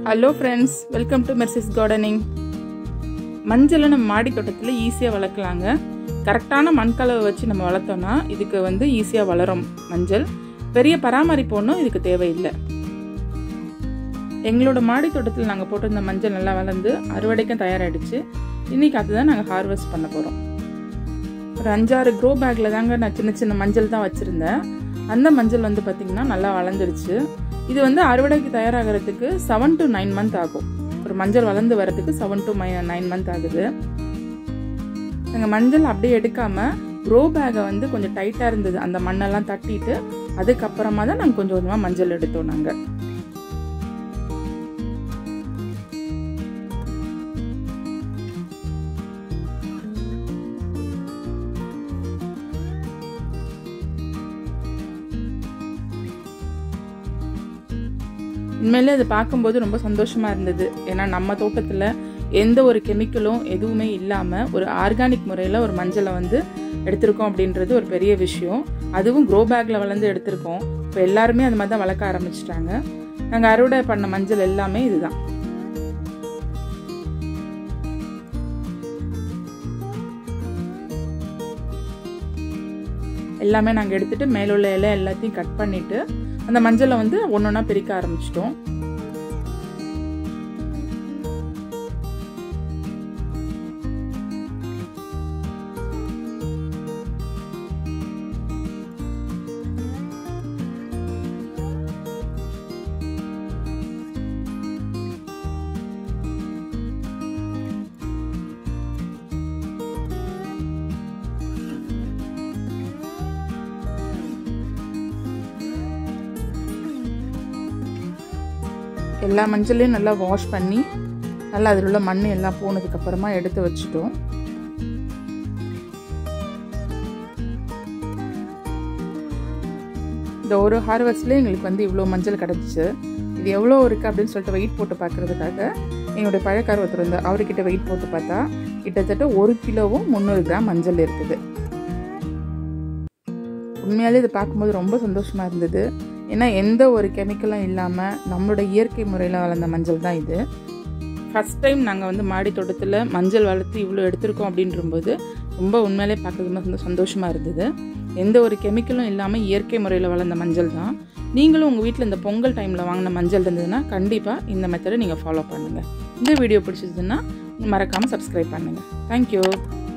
hello friends welcome to Mercy's gardening மஞ்சளை நம்ம மாடி தோட்டத்தில் ஈஸியாக வளர்க்கலாங்க கரெக்டான மண்கலவை வச்சு நம்ம வளர்த்தோம்னா இதுக்கு வந்து ஈஸியாக வளரும் மஞ்சள் பெரிய பராமரிப்பு ஒன்றும் இதுக்கு தேவையில்லை எங்களோட மாடி தோட்டத்தில் நாங்கள் போட்டிருந்த மஞ்சள் நல்லா வளர்ந்து அறுவடைக்கும் தயாராகிடுச்சு இன்றைக்கி அதுதான் நாங்கள் ஹார்வெஸ்ட் பண்ண போகிறோம் ஒரு அஞ்சாறு க்ரோ பேக்கில் தாங்க நான் சின்ன சின்ன மஞ்சள் தான் வச்சுருந்தேன் அந்த மஞ்சள் வந்து பார்த்திங்கன்னா நல்லா வளர்ந்துருச்சு இது வந்து அறுவடைக்கு தயாராகிறதுக்கு செவன் டு நைன் மந்த் ஆகும் ஒரு மஞ்சள் வளர்ந்து வரதுக்கு seven to my nine month ஆகுது நாங்கள் மஞ்சள் அப்படியே எடுக்காமல் க்ரோ பேக்கை வந்து கொஞ்சம் டைட்டாக இருந்தது அந்த மண்ணெல்லாம் தட்டிட்டு அதுக்கப்புறமா தான் நாங்கள் கொஞ்சம் கொஞ்சமாக மஞ்சள் எடுத்தோம் நாங்கள் உண்மையிலே அது பார்க்கும்போது ரொம்ப சந்தோஷமாக இருந்தது ஏன்னா நம்ம தோட்டத்தில் எந்த ஒரு கெமிக்கலும் எதுவுமே இல்லாமல் ஒரு ஆர்கானிக் முறையில் ஒரு மஞ்சளை வந்து எடுத்திருக்கோம் அப்படின்றது ஒரு பெரிய விஷயம் அதுவும் க்ரோ பேக்கில் வளர்ந்து எடுத்திருக்கோம் இப்போ எல்லாருமே அது மாதிரி தான் வளர்க்க ஆரம்பிச்சிட்டாங்க நாங்கள் அறுவடை பண்ண மஞ்சள் எல்லாமே இதுதான் எல்லாமே நாங்கள் எடுத்துகிட்டு மேலுள்ள இலை எல்லாத்தையும் கட் பண்ணிவிட்டு அந்த மஞ்சளை வந்து ஒன்று ஒன்றா பிரிக்க ஆரம்பிச்சிட்டோம் எல்லா மஞ்சளையும் நல்லா வாஷ் பண்ணி நல்லா அதில் உள்ள மண் எல்லாம் போனதுக்கப்புறமா எடுத்து வச்சுட்டோம் இந்த ஒரு ஹார்வெஸ்ட்லேயே எங்களுக்கு வந்து இவ்வளோ மஞ்சள் கிடச்சிச்சு இது எவ்வளோ இருக்குது அப்படின்னு சொல்லிட்டு வெயிட் போட்டு பார்க்குறதுக்காக என்னுடைய பழக்கார ஒருத்தர் வந்து அவர்கிட்ட வெயிட் போட்டு பார்த்தா கிட்டத்தட்ட ஒரு கிலோவும் முந்நூறு கிராம் மஞ்சள் இருக்குது உண்மையாலே இதை பார்க்கும்போது ரொம்ப சந்தோஷமாக இருந்தது ஏன்னா எந்த ஒரு கெமிக்கலும் இல்லாமல் நம்மளோட இயற்கை முறையில் வளர்ந்த மஞ்சள் தான் இது ஃபஸ்ட் டைம் நாங்கள் வந்து மாடி தோட்டத்தில் மஞ்சள் வளர்த்து இவ்வளோ எடுத்திருக்கோம் அப்படின்றபோது ரொம்ப உண்மையிலே பார்க்கறது ரொம்ப சந்தோஷமாக இருந்தது எந்த ஒரு கெமிக்கலும் இல்லாமல் இயற்கை முறையில் வளர்ந்த மஞ்சள் தான் நீங்களும் உங்கள் வீட்டில் இந்த பொங்கல் டைமில் வாங்கின மஞ்சள் இருந்ததுன்னா கண்டிப்பாக இந்த மெத்தடை நீங்கள் ஃபாலோ பண்ணுங்கள் இந்த வீடியோ பிடிச்சதுன்னா மறக்காமல் சப்ஸ்கிரைப் பண்ணுங்கள் தேங்க்யூ